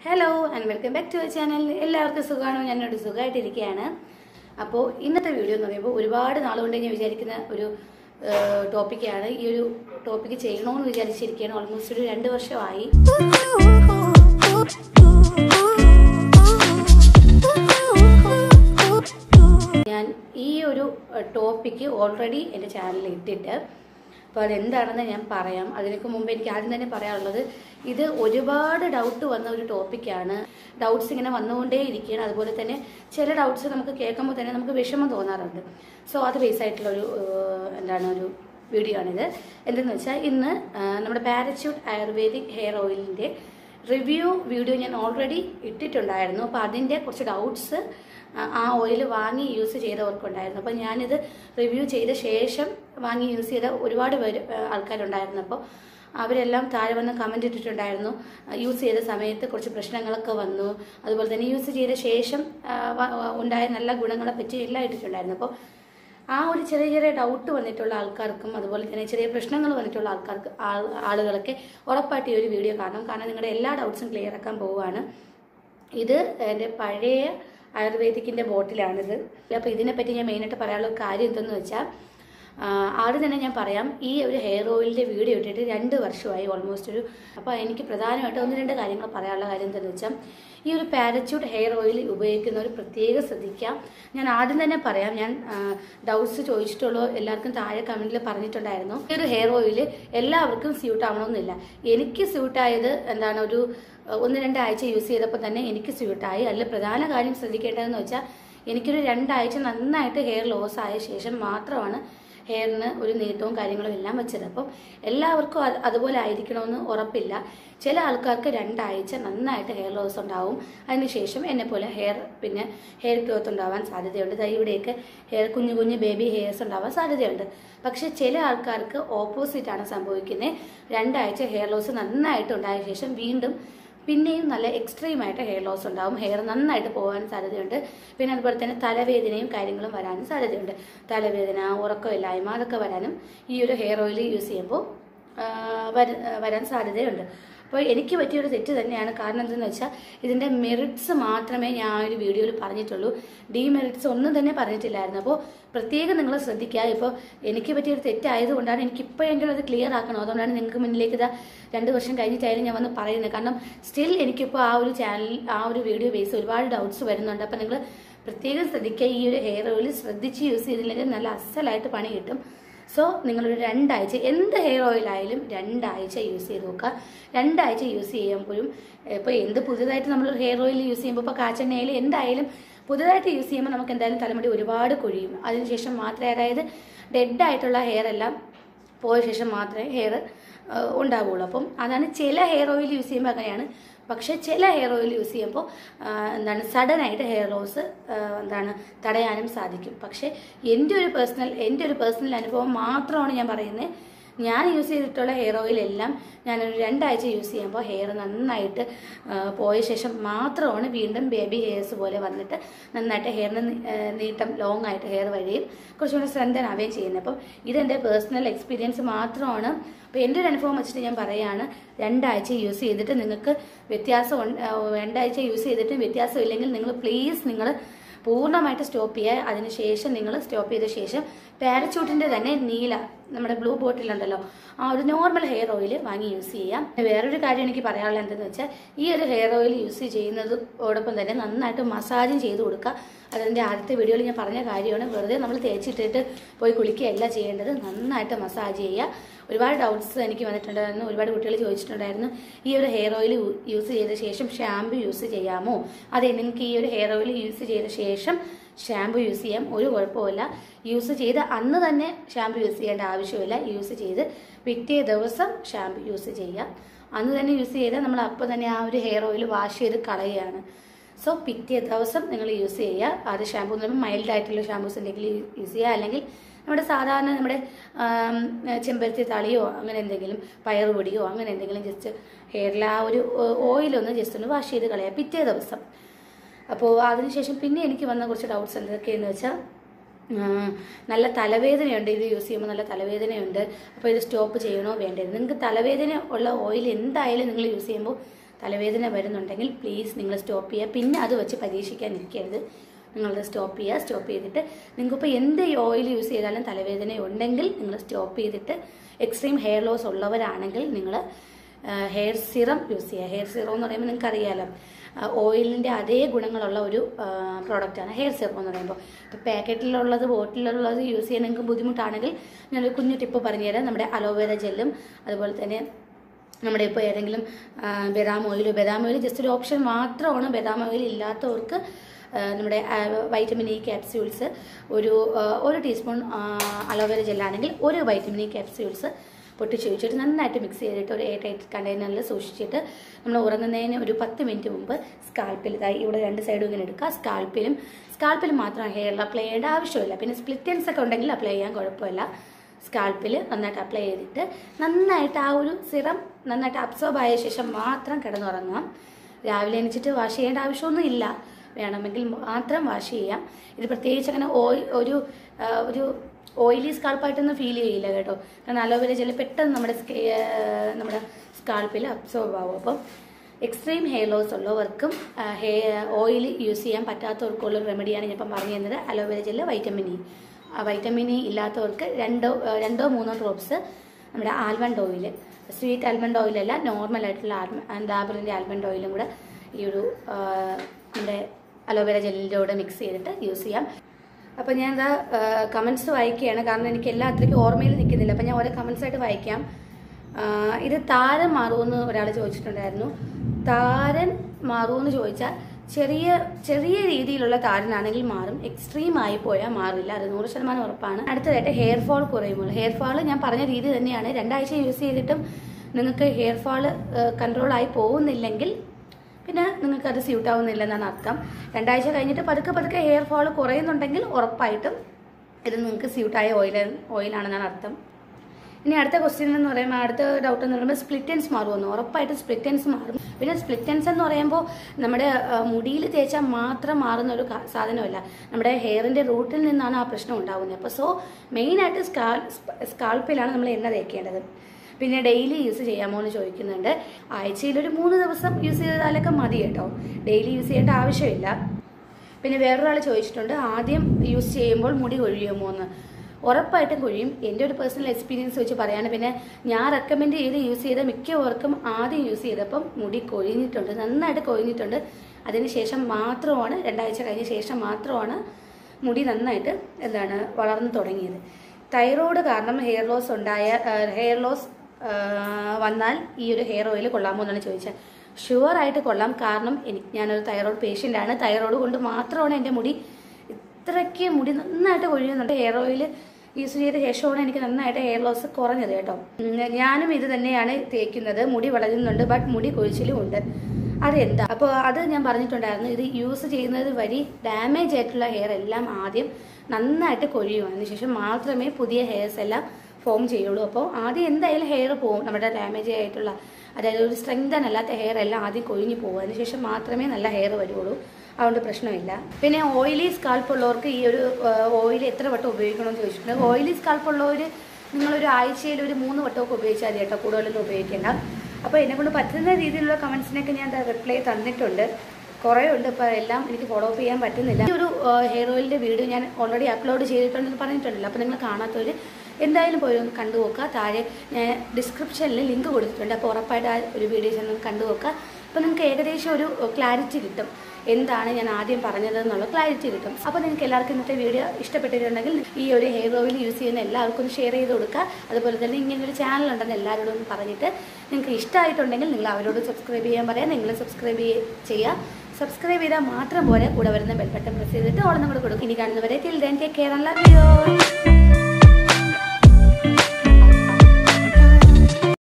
hello and welcome back to channel എല്ലാവർക്കും സുഖമാണോ ഞാനോട് സുഖമായിട്ടിരിക്കുകയാണ് അപ്പോൾ ഇന്നത്തെ വീഡിയോ എന്ന് പറയുമ്പോൾ ഒരുപാട് നാളുകൊണ്ട് ഞാൻ വിചാരിക്കുന്ന ഒരു ടോപ്പിക്കാണ് ഈ ഒരു ടോപ്പിക്ക് ചെയ്യണമെന്ന് വിചാരിച്ചിരിക്കുകയാണ് ഓൾമോസ്റ്റ് ഒരു രണ്ട് വർഷമായി ഞാൻ ഈ ഒരു ടോപ്പിക്ക് ഓൾറെഡി എൻ്റെ ചാനലിൽ ഇട്ടിട്ട് അപ്പോൾ അതെന്താണെന്ന് ഞാൻ പറയാം അതിനൊക്കെ മുമ്പ് എനിക്ക് ആദ്യം തന്നെ പറയാനുള്ളത് ഇത് ഒരുപാട് ഡൗട്ട് വന്ന ഒരു ടോപ്പിക്കാണ് ഡൗട്ട്സ് ഇങ്ങനെ വന്നുകൊണ്ടേ ഇരിക്കുകയാണ് അതുപോലെ തന്നെ ചില ഡൗട്ട്സ് നമുക്ക് കേൾക്കുമ്പോൾ തന്നെ നമുക്ക് വിഷമം തോന്നാറുണ്ട് സോ അത് ബേസ് ആയിട്ടുള്ള ഒരു ഏഹ്, എന്താണ് ഒരു വീഡിയോ ആണിത് എന്തെന്ന് വെച്ചാൽ ഇന്ന് ആ, നമ്മുടെ പാരച്യൂട്ട് ആയുർവേദിക് ഹെയർ ഓയിലിൻ്റെ റിവ്യൂ വീഡിയോ ഞാൻ ഓൾറെഡി ഇട്ടിട്ടുണ്ടായിരുന്നു അപ്പോൾ അതിൻ്റെ കുറച്ച് ഡൗട്ട്സ് ആ ഓയിൽ വാങ്ങി യൂസ് ചെയ്തവർക്കുണ്ടായിരുന്നു അപ്പോൾ ഞാനിത് റിവ്യൂ ചെയ്ത ശേഷം വാങ്ങി യൂസ് ചെയ്ത ഒരുപാട് പേര് ആ, ആൾക്കാരുണ്ടായിരുന്നു അപ്പോൾ അവരെല്ലാം താഴെ വന്ന് കമൻ്റ് ഇട്ടിട്ടുണ്ടായിരുന്നു യൂസ് ചെയ്ത സമയത്ത് കുറച്ച് പ്രശ്നങ്ങളൊക്കെ വന്നു അതുപോലെ തന്നെ യൂസ് ചെയ്ത ശേഷം ആ, വ- ഉണ്ടായ നല്ല ഗുണങ്ങളെ പറ്റി എല്ലാം ഇട്ടിട്ടുണ്ടായിരുന്നു അപ്പോൾ ആ ഒരു ചെറിയ ചെറിയ ഡൗട്ട് വന്നിട്ടുള്ള ആൾക്കാർക്കും അതുപോലെ തന്നെ ചെറിയ പ്രശ്നങ്ങൾ വന്നിട്ടുള്ള ആൾക്കാർക്ക് ആൾ- ആളുകളൊക്കെ ഉറപ്പായിട്ട് ഈ ഒരു വീഡിയോ കാണണം കാരണം നിങ്ങളുടെ എല്ലാ ഡൗട്ട്സും ക്ലിയർ ആക്കാൻ പോവുകയാണ് ഇത് എൻ്റെ പഴയ ആയുർവേദിക്കിൻ്റെ ബോട്ടിലാണിത് അപ്പോൾ ഇതിനെപ്പറ്റി ഞാൻ മെയിനായിട്ട് പറയാനുള്ള ഒരു കാര്യം എന്തെന്ന് വെച്ചാൽ ആ, ആദ്യം തന്നെ ഞാൻ പറയാം ഈ ഒരു ഹെയർ ഓയിലിൻ്റെ വീഡിയോ ഇട്ടിട്ട് രണ്ട് വർഷമായി ഓൾമോസ്റ്റ് ഒരു അപ്പോൾ എനിക്ക് പ്രധാനമായിട്ട് ഒന്ന് രണ്ട് കാര്യങ്ങൾ പറയാനുള്ള കാര്യം എന്താണെന്ന് വെച്ചാൽ ഈ ഒരു പാരച്യൂട്ട് ഹെയർ ഓയിൽ ഉപയോഗിക്കുന്നവർ പ്രത്യേകം ശ്രദ്ധിക്കാം ഞാൻ ആദ്യം തന്നെ പറയാം ഞാൻ ഡൗട്ട്സ് ചോദിച്ചിട്ടുള്ളൂ എല്ലാവർക്കും താഴെ കമൻറ്റിൽ പറഞ്ഞിട്ടുണ്ടായിരുന്നു ഈ ഒരു ഹെയർ ഓയിൽ എല്ലാവർക്കും സ്യൂട്ട് ആവണമെന്നില്ല എനിക്ക് സ്യൂട്ടായത് എന്താണ് ഒരു ആ, ഒന്ന് രണ്ട് ആഴ്ച യൂസ് ചെയ്തപ്പോൾ തന്നെ എനിക്ക് സ്യൂട്ടായി അതിൽ പ്രധാന കാര്യം ശ്രദ്ധിക്കേണ്ടതെന്ന് വെച്ചാൽ എനിക്കൊരു രണ്ടാഴ്ച നന്നായിട്ട് ഹെയർ ലോസ് ആയ ശേഷം മാത്രമാണ് ഹെയറിന് ഒരു നീട്ടവും കാര്യങ്ങളും എല്ലാം വെച്ചത് അപ്പം എല്ലാവർക്കും അത് അതുപോലെ ആയിരിക്കണമെന്ന് ഉറപ്പില്ല ചില ആൾക്കാർക്ക് രണ്ടാഴ്ച നന്നായിട്ട് ഹെയർ ലോസ് ഉണ്ടാവും അതിനുശേഷം എന്നെ പോലെ ഹെയർ പിന്നെ ഹെയർ ഗ്രോത്ത് ഉണ്ടാവാൻ സാധ്യതയുണ്ട് ദാ ഇവിടെയൊക്കെ ഹെയർ കുഞ്ഞു കുഞ്ഞു ബേബി ഹെയർസ് ഉണ്ടാവാൻ സാധ്യതയുണ്ട് പക്ഷെ ചില ആൾക്കാർക്ക് ഓപ്പോസിറ്റ് ആണ് സംഭവിക്കുന്നത് രണ്ടാഴ്ച ഹെയർ ലോസ് നന്നായിട്ട് ഉണ്ടായ ശേഷം വീണ്ടും പിന്നെയും നല്ല എക്സ്ട്രീം ആയിട്ട് ഹെയർ ലോസ് ഉണ്ടാവും ഹെയർ നന്നായിട്ട് പോകാൻ സാധ്യതയുണ്ട് പിന്നെ അതുപോലെ തന്നെ തലവേദനയും കാര്യങ്ങളും വരാനും സാധ്യതയുണ്ട് തലവേദന ഉറക്കമില്ലായ്മ അതൊക്കെ വരാനും ഈ ഒരു ഹെയർ ഓയിൽ യൂസ് ചെയ്യുമ്പോൾ ആ, വര- വരാൻ സാധ്യതയുണ്ട് അപ്പോൾ എനിക്ക് പറ്റിയൊരു തെറ്റ് തന്നെയാണ് കാരണം എന്തെന്ന് വെച്ചാൽ ഇതിൻ്റെ മെറിറ്റ്സ് മാത്രമേ ഞാൻ ആ ഒരു വീഡിയോയിൽ പറഞ്ഞിട്ടുള്ളൂ ഡിമെറിറ്റ്സ് ഒന്നും തന്നെ പറഞ്ഞിട്ടില്ലായിരുന്നു അപ്പോൾ പ്രത്യേകം നിങ്ങൾ ശ്രദ്ധിക്കുക ഇപ്പോൾ എനിക്ക് പറ്റിയൊരു തെറ്റായതുകൊണ്ടാണ് എനിക്ക് ഇപ്പോഴെങ്കിലും അത് ക്ലിയർ ആക്കണം അതുകൊണ്ടാണ് നിങ്ങൾക്ക് മുന്നിലേക്ക് ഇതാ രണ്ട് വർഷം കഴിഞ്ഞിട്ടായാലും ഞാൻ വന്ന് പറയുന്നത് കാരണം സ്റ്റിൽ എനിക്കിപ്പോൾ ആ ഒരു ചാനൽ ആ ഒരു വീഡിയോ ബേസ് ഒരുപാട് ഡൗട്ട്സ് വരുന്നുണ്ട് അപ്പോൾ നിങ്ങൾ പ്രത്യേകം ശ്രദ്ധിക്കുക ഈ ഒരു ഹെയർ ഓയിൽ ശ്രദ്ധിച്ച് യൂസ് ചെയ്തില്ലെങ്കിൽ നല്ല അസലായിട്ട് പണി കിട്ടും സോ നിങ്ങളൊരു രണ്ടാഴ്ച എന്ത് ഹെയർ ഓയിൽ ആയാലും രണ്ടാഴ്ച യൂസ് ചെയ്ത് നോക്കുക രണ്ടാഴ്ച യൂസ് ചെയ്യുമ്പോഴും ഇപ്പോൾ എന്ത് പുതുതായിട്ട് നമ്മൾ ഹെയർ ഓയിൽ യൂസ് ചെയ്യുമ്പോൾ ഇപ്പോൾ കാച്ചെണ്ണയിൽ എന്തായാലും പുതുതായിട്ട് യൂസ് ചെയ്യുമ്പോൾ നമുക്ക് എന്തായാലും തലമുടി ഒരുപാട് കൊഴിയും അതിനുശേഷം മാത്രമേ അതായത് ഡെഡ് ആയിട്ടുള്ള ഹെയർ എല്ലാം പോയ ശേഷം മാത്രമേ ഹെയർ ഉണ്ടാവുള്ളൂ അപ്പം അതാണ് ചില ഹെയർ ഓയിൽ യൂസ് ചെയ്യുമ്പോൾ അങ്ങനെയാണ് പക്ഷെ ചില ഹെയർ ഓയിൽ യൂസ് ചെയ്യുമ്പോൾ ആ, എന്താണ് സഡൻ ആയിട്ട് ഹെയർ ലോസ് എന്താണ് തടയാനും സാധിക്കും പക്ഷേ എൻ്റെ ഒരു പേഴ്സണൽ എൻ്റെ ഒരു പേഴ്സണൽ അനുഭവം മാത്രമാണ് ഞാൻ പറയുന്നത് ഞാൻ യൂസ് ചെയ്തിട്ടുള്ള ഹെയർ ഓയിലെല്ലാം ഞാനൊരു രണ്ടാഴ്ച യൂസ് ചെയ്യുമ്പോൾ ഹെയർ നന്നായിട്ട് ആ, പോയ ശേഷം മാത്രമാണ് വീണ്ടും ബേബി ഹെയർസ് പോലെ വന്നിട്ട് നന്നായിട്ട് ഹെയറിന് നീട്ടം ലോങ് ആയിട്ട് ഹെയർ വഴിയും കുറച്ചുകൂടി സ്ട്രെങ്തൻ ആവുകയും ചെയ്യുന്നത് അപ്പം ഇതെൻ്റെ പേഴ്സണൽ എക്സ്പീരിയൻസ് മാത്രമാണ് അപ്പോൾ എൻ്റെ ഒരു അനുഭവം വെച്ചിട്ട് ഞാൻ പറയുകയാണ് രണ്ടാഴ്ച യൂസ് ചെയ്തിട്ട് നിങ്ങൾക്ക് വ്യത്യാസം ഉണ്ട്- ആ, രണ്ടാഴ്ച യൂസ് ചെയ്തിട്ട് വ്യത്യാസം ഇല്ലെങ്കിൽ നിങ്ങൾ പ്ലീസ് നിങ്ങൾ പൂർണ്ണമായിട്ട് സ്റ്റോപ്പ് ചെയ്യുക അതിനുശേഷം നിങ്ങൾ സ്റ്റോപ്പ് ചെയ്ത ശേഷം പാരച്യൂട്ടിൻ്റെ തന്നെ നീല നമ്മുടെ ബ്ലൂ ബോട്ടിലുണ്ടല്ലോ ആ ഒരു നോർമൽ ഹെയർ ഓയിൽ വാങ്ങി യൂസ് ചെയ്യാം വേറൊരു കാര്യം എനിക്ക് പറയാനുള്ളത് എന്തെന്ന് വെച്ചാൽ ഈ ഒരു ഹെയർ ഓയിൽ യൂസ് ചെയ്യുന്നതോടൊപ്പം തന്നെ നന്നായിട്ട് മസാജും ചെയ്ത് കൊടുക്കുക അതിൻ്റെ ആദ്യത്തെ വീഡിയോയിൽ ഞാൻ പറഞ്ഞ കാര്യമാണ് വെറുതെ നമ്മൾ തേച്ചിട്ടിട്ട് പോയി കുളിക്കുകയല്ല ചെയ്യേണ്ടത് നന്നായിട്ട് മസാജ് ചെയ്യുക ഒരുപാട് ഡൗട്ട്സ് എനിക്ക് വന്നിട്ടുണ്ടായിരുന്നു ഒരുപാട് കുട്ടികൾ ചോദിച്ചിട്ടുണ്ടായിരുന്നു ഈ ഒരു ഹെയർ ഓയിൽ യൂസ് ചെയ്ത ശേഷം ഷാമ്പു യൂസ് ചെയ്യാമോ അതെ നിങ്ങൾക്ക് ഈ ഒരു ഹെയർ ഓയിൽ യൂസ് ചെയ്ത ശേഷം ഷാമ്പു യൂസ് ചെയ്യാം ഒരു കുഴപ്പമില്ല യൂസ് ചെയ്ത് അന്ന് തന്നെ ഷാമ്പു യൂസ് ചെയ്യേണ്ട ആവശ്യമില്ല യൂസ് ചെയ്ത് പിറ്റേ ദിവസം ഷാമ്പു യൂസ് ചെയ്യാം അന്ന് തന്നെ യൂസ് ചെയ്താൽ നമ്മൾ അപ്പോൾ തന്നെ ആ ഒരു ഹെയർ ഓയിൽ വാഷ് ചെയ്ത് കളയുകയാണ് സോ പിറ്റേ ദിവസം നിങ്ങൾ യൂസ് ചെയ്യുക അത് ഷാമ്പൂ എന്ന് പറയുമ്പോൾ മൈൽഡ് ആയിട്ടുള്ള ഷാമ്പൂസ് ഉണ്ടെങ്കിൽ യൂസ് ചെയ്യുക അല്ലെങ്കിൽ നമ്മുടെ സാധാരണ നമ്മുടെ ആം, ചെമ്പരത്തി തളിയോ അങ്ങനെ എന്തെങ്കിലും പയറുപൊടിയോ അങ്ങനെ എന്തെങ്കിലും ജസ്റ്റ് ഹെയറിൽ ആ ഒരു ഓയിലൊന്ന് ജസ്റ്റ് ഒന്ന് വാഷ് ചെയ്ത് കളയുക പിറ്റേ ദിവസം അപ്പോൾ അതിനുശേഷം പിന്നെ എനിക്ക് വന്ന കുറച്ച് ഡൗട്ട്സ് എന്തൊക്കെയെന്ന് വെച്ചാൽ ഉം, നല്ല തലവേദനയുണ്ട് ഇത് യൂസ് ചെയ്യുമ്പോൾ നല്ല തലവേദനയുണ്ട് അപ്പോൾ ഇത് സ്റ്റോപ്പ് ചെയ്യണോ വേണ്ടത് നിങ്ങൾക്ക് തലവേദന ഉള്ള ഓയിൽ എന്തായാലും നിങ്ങൾ യൂസ് ചെയ്യുമ്പോൾ തലവേദന വരുന്നുണ്ടെങ്കിൽ പ്ലീസ് നിങ്ങൾ സ്റ്റോപ്പ് ചെയ്യുക പിന്നെ അത് വെച്ച് പരീക്ഷിക്കാൻ ഇരിക്കരുത് നിങ്ങളത് സ്റ്റോപ്പ് ചെയ്യുക സ്റ്റോപ്പ് ചെയ്തിട്ട് നിങ്ങൾക്കിപ്പോൾ എന്ത് ഓയിൽ യൂസ് ചെയ്താലും തലവേദന ഉണ്ടെങ്കിൽ നിങ്ങൾ സ്റ്റോപ്പ് ചെയ്തിട്ട് എക്സ്ട്രീം ഹെയർ ലോസ് ഉള്ളവരാണെങ്കിൽ നിങ്ങൾ ഹെയർ സിറം യൂസ് ചെയ്യുക ഹെയർ സിറം എന്ന് പറയുമ്പോൾ നിങ്ങൾക്ക് അറിയാലോ ഓയിലിൻ്റെ അതേ ഗുണങ്ങളുള്ള ഒരു പ്രോഡക്റ്റാണ് ഹെയർ സിറം എന്ന് പറയുമ്പോൾ ഇപ്പോൾ പാക്കറ്റിലുള്ളത് ബോട്ടിലുള്ളത് യൂസ് ചെയ്യാൻ നിങ്ങൾക്ക് ബുദ്ധിമുട്ടാണെങ്കിൽ ഞാനൊരു കുഞ്ഞു ടിപ്പ് പറഞ്ഞുതരാം നമ്മുടെ അലോവേര ജെല്ലും അതുപോലെ തന്നെ നമ്മുടെ ഇപ്പോൾ ഏതെങ്കിലും ആ, ബദാം ഓയിൽ ബദാം ഓയിൽ ജസ്റ്റ് ഒരു ഓപ്ഷൻ മാത്രമാണ് ബദാം ഓയിൽ ഇല്ലാത്തവർക്ക് ആ, നമ്മുടെ ആ, വൈറ്റമിൻ ഇ ക്യാപ്സ്യൂൾസ് ഒരു ആ, ഒരു ടീസ്പൂൺ ആ, അലോവേര ജെല്ലാണെങ്കിൽ ഒരു വൈറ്റമിൻ ഇ ക്യാപ്സ്യൂൾസ് പൊട്ടിച്ച് വെച്ചിട്ട് നന്നായിട്ട് മിക്സ് ചെയ്തിട്ട് ഒരു എയർ ടൈറ്റ് കണ്ടെയ്നറിൽ സൂക്ഷിച്ചിട്ട് നമ്മൾ ഉറങ്ങുന്നതിന് ഒരു പത്ത് മിനിറ്റ് മുമ്പ് സ്കാൽപ്പിൽ ഇതായി ഇവിടെ രണ്ട് സൈഡും ഇങ്ങനെ എടുക്കുക സ്കാൽപ്പിലും സ്കാൽപ്പിൽ മാത്രം ഹെയറിൽ അപ്ലൈ ചെയ്യേണ്ട ആവശ്യമില്ല പിന്നെ സ്പ്ലിറ്റൻസ് ഒക്കെ ഉണ്ടെങ്കിൽ അപ്ലൈ ചെയ്യാൻ കുഴപ്പമില്ല സ്കാൽപ്പിൽ നന്നായിട്ട് അപ്ലൈ ചെയ്തിട്ട് നന്നായിട്ട് ആ ഒരു സിറം നന്നായിട്ട് അബ്സോർബ് ആയ ശേഷം മാത്രം കിടന്നുറങ്ങാം രാവിലെ എണീച്ചിട്ട് വാഷ് ചെയ്യേണ്ട ആവശ്യമൊന്നും ഇല്ല വേണമെങ്കിൽ മാത്രം വാഷ് ചെയ്യാം ഇത് പ്രത്യേകിച്ച് അങ്ങനെ ഓയിൽ ഒരു ആ, ഒരു ഓയിലി സ്കാൾപ്പായിട്ടൊന്നും ഫീൽ ചെയ്യില്ല കേട്ടോ കാരണം അലോവേര ജെല്ല് പെട്ടെന്ന് നമ്മുടെ സ്കേ നമ്മുടെ സ്കാൾപ്പിൽ അബ്സോർബ് ആവും അപ്പം എക്സ്ട്രീം ഹെയർ ലോസ് ഉള്ളവർക്കും ഹെയർ ഓയിൽ യൂസ് ചെയ്യാൻ പറ്റാത്തവർക്കുള്ള റെമഡിയാണ് ഞാൻ ഇപ്പം പറഞ്ഞു തന്നത് aloe vera gel vitamin E vitamin E ഇല്ലാത്തവർക്ക് രണ്ടോ ആ, രണ്ടോ മൂന്നോ ഡ്രോപ്സ് നമ്മുടെ ആൽമണ്ട് ഓയിൽ സ്വീറ്റ് ആൽമണ്ട് ഓയിലല്ല നോർമൽ ആയിട്ടുള്ള ആൽമ ഡാബറിൻ്റെ ആൽമണ്ട് ഓയിലും കൂടെ ഈ ഒരു ആ, നമ്മുടെ അലോവേര ജെല്ലിൻ്റെ കൂടെ മിക്സ് ചെയ്തിട്ട് യൂസ് ചെയ്യാം അപ്പോൾ ഞാൻ എന്താ കമൻസ് വായിക്കുകയാണ് കാരണം എനിക്ക് എല്ലാ അത്രയ്ക്കും ഓർമ്മയിൽ നിൽക്കുന്നില്ല അപ്പോൾ ഞാൻ ഓരോ കമൻസ് ആയിട്ട് വായിക്കാം ആ, ഇത് താരൻ മാറുമെന്ന് ഒരാൾ ചോദിച്ചിട്ടുണ്ടായിരുന്നു താരൻ മാറുമെന്ന് ചോദിച്ചാൽ ചെറിയ ചെറിയ രീതിയിലുള്ള താരനാണെങ്കിൽ മാറും എക്സ്ട്രീം ആയി പോയാൽ മാറില്ല അത് നൂറ് ശതമാനം ഉറപ്പാണ് അടുത്തതായിട്ട് ഹെയർ ഫോൾ കുറയുമ്പോൾ ഹെയർ ഫാൾ ഞാൻ പറഞ്ഞ രീതി തന്നെയാണ് രണ്ടാഴ്ച യൂസ് ചെയ്തിട്ടും നിങ്ങൾക്ക് ഹെയർ ഫാൾ കൺട്രോൾ ആയി പോകുന്നില്ലെങ്കിൽ പിന്നെ നിങ്ങൾക്ക് അത് സ്യൂട്ട് ആവുന്നില്ലെന്നാണ് അർത്ഥം രണ്ടാഴ്ച കഴിഞ്ഞിട്ട് പതുക്കെ പതുക്കെ ഹെയർ ഫാൾ കുറയുന്നുണ്ടെങ്കിൽ ഉറപ്പായിട്ടും ഇത് നിങ്ങൾക്ക് സ്യൂട്ടായ ഓയിൽ ഓയിലാണെന്നാണ് അർത്ഥം ഇനി അടുത്ത ക്വസ്റ്റ്യൻ എന്ന് പറയുമ്പോൾ അടുത്ത ഡൗട്ട് എന്ന് പറയുമ്പോൾ സ്പ്ലിറ്റൻസ് മാറുമെന്ന് ഉറപ്പായിട്ടും സ്പ്ലിറ്റൻസ് മാറും പിന്നെ സ്പ്ലിറ്റൻസ് എന്ന് പറയുമ്പോൾ നമ്മുടെ മുടിയിൽ തേച്ചാൽ മാത്രം മാറുന്ന ഒരു ക- സാധനമല്ല നമ്മുടെ ഹെയറിന്റെ റൂട്ടിൽ നിന്നാണ് ആ പ്രശ്നം ഉണ്ടാകുന്നത് അപ്പോൾ സോ മെയിനായിട്ട് സ്കാൾ സ്കാൾപ്പിലാണ് നമ്മൾ എണ്ണ തേക്കേണ്ടത് പിന്നെ ഡെയിലി യൂസ് ചെയ്യാമോ എന്ന് ചോദിക്കുന്നുണ്ട് ആഴ്ചയിൽ ഒരു മൂന്ന് ദിവസം യൂസ് ചെയ്താലൊക്കെ മതി കേട്ടോ ഡെയിലി യൂസ് ചെയ്യേണ്ട ആവശ്യമില്ല പിന്നെ വേറൊരാൾ ചോദിച്ചിട്ടുണ്ട് ആദ്യം യൂസ് ചെയ്യുമ്പോൾ മുടി കൊഴിയുമോ എന്ന് ഉറപ്പായിട്ടും കൊഴിയും എൻ്റെ ഒരു പേഴ്സണൽ എക്സ്പീരിയൻസ് വെച്ച് പറയാണ് പിന്നെ ഞാൻ റെക്കമെൻഡ് ചെയ്ത് യൂസ് ചെയ്ത മിക്കവർക്കും ആദ്യം യൂസ് ചെയ്തപ്പം മുടി കൊഴിഞ്ഞിട്ടുണ്ട് നന്നായിട്ട് കൊഴിഞ്ഞിട്ടുണ്ട് അതിനുശേഷം മാത്രമാണ് രണ്ടാഴ്ച കഴിഞ്ഞ ശേഷം മാത്രമാണ് മുടി നന്നായിട്ട് എന്താണ് വളർന്നു തുടങ്ങിയത് തൈറോയ്ഡ് കാരണം ഹെയർ ലോസ് ഉണ്ടായ ഹെയർ ലോസ് വന്നാൽ ഈ ഒരു ഹെയർ ഓയിൽ കൊള്ളാമോ എന്നാണ് ചോദിച്ചത് ഷുവർ ആയിട്ട് കൊള്ളാം കാരണം എനിക്ക് ഞാനൊരു തൈറോയ്ഡ് പേഷ്യൻ്റ് ആണ് തൈറോയ്ഡ് കൊണ്ട് മാത്രമാണ് എൻ്റെ മുടി ഇത്രയ്ക്ക് മുടി നന്നായിട്ട് കൊഴിയുന്നുണ്ട് ഹെയർ ഓയിൽ യൂസ് ചെയ്ത ശേഷമാണ് എനിക്ക് നന്നായിട്ട് ഹെയർ ലോസ് കുറഞ്ഞത് കേട്ടോ ഉം, ഞാനും ഇത് തന്നെയാണ് തേക്കുന്നത് മുടി വളരുന്നുണ്ട് ബട്ട് മുടി കൊഴിച്ചിലും ഉണ്ട് അതെന്താ അപ്പോൾ അത് ഞാൻ പറഞ്ഞിട്ടുണ്ടായിരുന്നു ഇത് യൂസ് ചെയ്യുന്നത് വഴി ഡാമേജ് ആയിട്ടുള്ള ഹെയർ എല്ലാം ആദ്യം നന്നായിട്ട് കൊഴിയും അതിനുശേഷം മാത്രമേ പുതിയ ഹെയർസ് എല്ലാം ഫോം ചെയ്യുള്ളൂ അപ്പോൾ ആദ്യം എന്തായാലും ഹെയർ പോകും നമ്മുടെ ഡാമേജ് ആയിട്ടുള്ള അതായത് ഒരു സ്ട്രെങ്തൻ അല്ലാത്ത ഹെയർ എല്ലാം ആദ്യം കൊഴിഞ്ഞു പോകും അതിനുശേഷം മാത്രമേ നല്ല ഹെയർ വരുള്ളൂ അതുകൊണ്ട് പ്രശ്നമില്ല പിന്നെ ഓയിലി സ്കാൽപ്പ് ഉള്ളവർക്ക് ഈ ഒരു ഓയിൽ എത്ര വട്ടം ഉപയോഗിക്കണമെന്ന് ചോദിച്ചിട്ടുണ്ട് ഓയിലി സ്കാൽപ്പ് ഉള്ളവർ നിങ്ങളൊരു ആഴ്ചയിൽ ഒരു മൂന്ന് വട്ടമൊക്കെ ഉപയോഗിച്ചാൽ മതി കേട്ടോ കൂടുതലൊന്നും ഉപയോഗിക്കേണ്ട അപ്പോൾ എന്നെ കൊണ്ട് പറ്റുന്ന രീതിയിലുള്ള കമൻസിനൊക്കെ ഞാൻ റിപ്ലൈ തന്നിട്ടുണ്ട് കുറേ ഉണ്ട് ഇപ്പോൾ എല്ലാം എനിക്ക് ഫോളോ അപ്പ് ചെയ്യാൻ പറ്റുന്നില്ല ഈ ഒരു ഹെയർ ഓയിലിൻ്റെ വീഡിയോ ഞാൻ ഓൾറെഡി അപ്ലോഡ് ചെയ്തിട്ടുണ്ടെന്ന് പറഞ്ഞിട്ടുണ്ടല്ലോ അപ്പോൾ നിങ്ങൾ കാണാത്തവർ എന്തായാലും പോയി ഒന്ന് കണ്ടു നോക്കുക താഴെ ഞാൻ ഡിസ്ക്രിപ്ഷനിൽ ലിങ്ക് കൊടുത്തിട്ടുണ്ട് അപ്പോൾ ഉറപ്പായിട്ട് ആ ഒരു വീഡിയോ ചെന്ന് കണ്ടു നോക്കുക അപ്പോൾ നിങ്ങൾക്ക് ഏകദേശം ഒരു ക്ലാരിറ്റി കിട്ടും എന്താണ് ഞാൻ ആദ്യം പറഞ്ഞത് എന്നുള്ള ക്ലാരിറ്റി കിട്ടും അപ്പോൾ നിങ്ങൾക്ക് എല്ലാവർക്കും ഇന്നത്തെ വീഡിയോ ഇഷ്ടപ്പെട്ടിട്ടുണ്ടെങ്കിൽ ഈ ഒരു ഹെയർ ഓയിൽ യൂസ് ചെയ്യുന്ന എല്ലാവർക്കും ഒന്ന് ഷെയർ ചെയ്ത് കൊടുക്കുക അതുപോലെ തന്നെ ഇങ്ങനെ ഒരു ചാനൽ ഉണ്ടെന്ന് എല്ലാവരോടും ഒന്ന് പറഞ്ഞിട്ട് നിങ്ങൾക്ക് ഇഷ്ടമായിട്ടുണ്ടെങ്കിൽ നിങ്ങൾ അവരോട് സബ്സ്ക്രൈബ് ചെയ്യാൻ പറയാം നിങ്ങൾ സബ്സ്ക്രൈബ് ചെയ്യുക സബ്സ്ക്രൈബ് ചെയ്താൽ മാത്രം പോരെ കൂടെ വരുന്ന ബെൽ ബട്ടൺ പ്രസ് ചെയ്തിട്ട് ഓളം കൂടെ കൊടുക്കും ഇനി കാണുന്നവരെ till then take care and love U